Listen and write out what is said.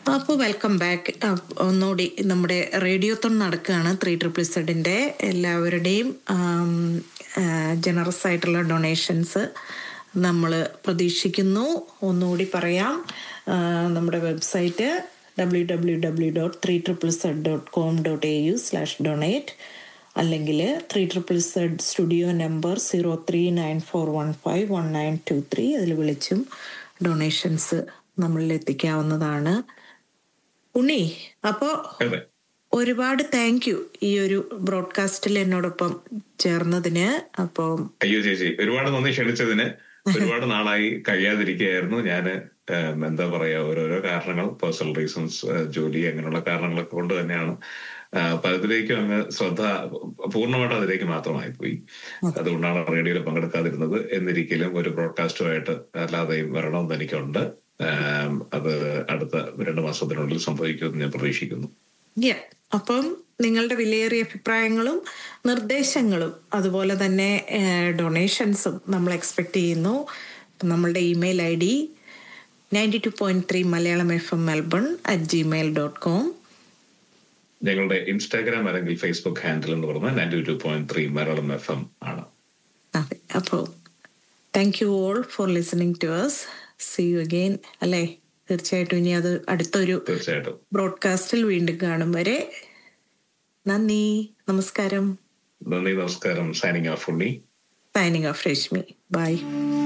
അപ്പോൾ welcome back ഒന്നുകൂടി നമ്മുടെ റേഡിയോത്തോൺ നടക്കുകയാണ് ത്രീ ട്രിപ്പിൾ സെഡിൻ്റെ എല്ലാവരുടെയും ജനറസ് ആയിട്ടുള്ള ഡൊണേഷൻസ് നമ്മൾ പ്രതീക്ഷിക്കുന്നു ഒന്നുകൂടി പറയാം ആ, നമ്മുടെ website W W W dot three triple Z dot com dot A U slash donate അല്ലെങ്കിൽ three triple Z studio number zero three nine four one five one nine two three അതിൽ വിളിച്ചും donations നമ്മളിൽ എത്തിക്കാവുന്നതാണ് ഉണ്ണി അപ്പോ അതെ ഒരുപാട് thank you ഈ ഒരു ബ്രോഡ്കാസ്റ്റിൽ എന്നോടൊപ്പം ചേർന്നതിന് അപ്പോൾ അയ്യോ ചേച്ചി ഒരുപാട് നന്ദി ക്ഷണിച്ചതിന് ഒരുപാട് നാളായി കഴിയാതിരിക്കുകയായിരുന്നു ഞാന് ഏം, എന്താ പറയാ ഓരോരോ കാരണങ്ങൾ പേഴ്സണൽ റീസൺസ് ജോലി അങ്ങനെയുള്ള കാരണങ്ങളൊക്കെ കൊണ്ട് തന്നെയാണ് ആ, പലതിലേക്കും അങ്ങ് ശ്രദ്ധ പൂർണ്ണമായിട്ട് അതിലേക്ക് മാത്രമായി പോയി അതുകൊണ്ടാണ് റേഡിയോയിൽ പങ്കെടുക്കാതിരുന്നത് എന്നിരിക്കലും ഒരു ബ്രോഡ്കാസ്റ്റുമായിട്ട് അല്ലാതെയും വരണമെന്ന് എനിക്കുണ്ട് ആം, അത് അടുത്ത രണ്ട് മാസത്തിനുള്ളിൽ സംഭവിക്കുമെന്ന് ഞാൻ പ്രതീക്ഷിക്കുന്നു Yeah. അപ്പം നിങ്ങളുടെ വിലയേറിയ അഭിപ്രായങ്ങളും നിർദ്ദേശങ്ങളും അതുപോലെ തന്നെ ഡൊണേഷൻസും നമ്മൾ എക്സ്പെക്ട് ചെയ്യുന്നു നമ്മളുടെ email I D ninety two point three Malayalam F M Melbourne at gmail dot com ഞങ്ങളുടെ ഇൻസ്റ്റാഗ്രാം അല്ലെങ്കിൽ ഫേസ്ബുക്ക് ഹാൻഡിൽ എന്ന് പറഞ്ഞാൽ ninety two point three Malayalam F M ആണ് അതെ അപ്പോൾ thank you all for listening to us see you again അല്ലേ തീർച്ചയായിട്ടും ഇനി അത് അടുത്തൊരു തീർച്ചയായിട്ടും ബ്രോഡ്കാസ്റ്റിൽ വീണ്ടും കാണും വരെ നന്ദി നമസ്കാരം നന്ദി നമസ്കാരം signing off Unni signing off Rashmi by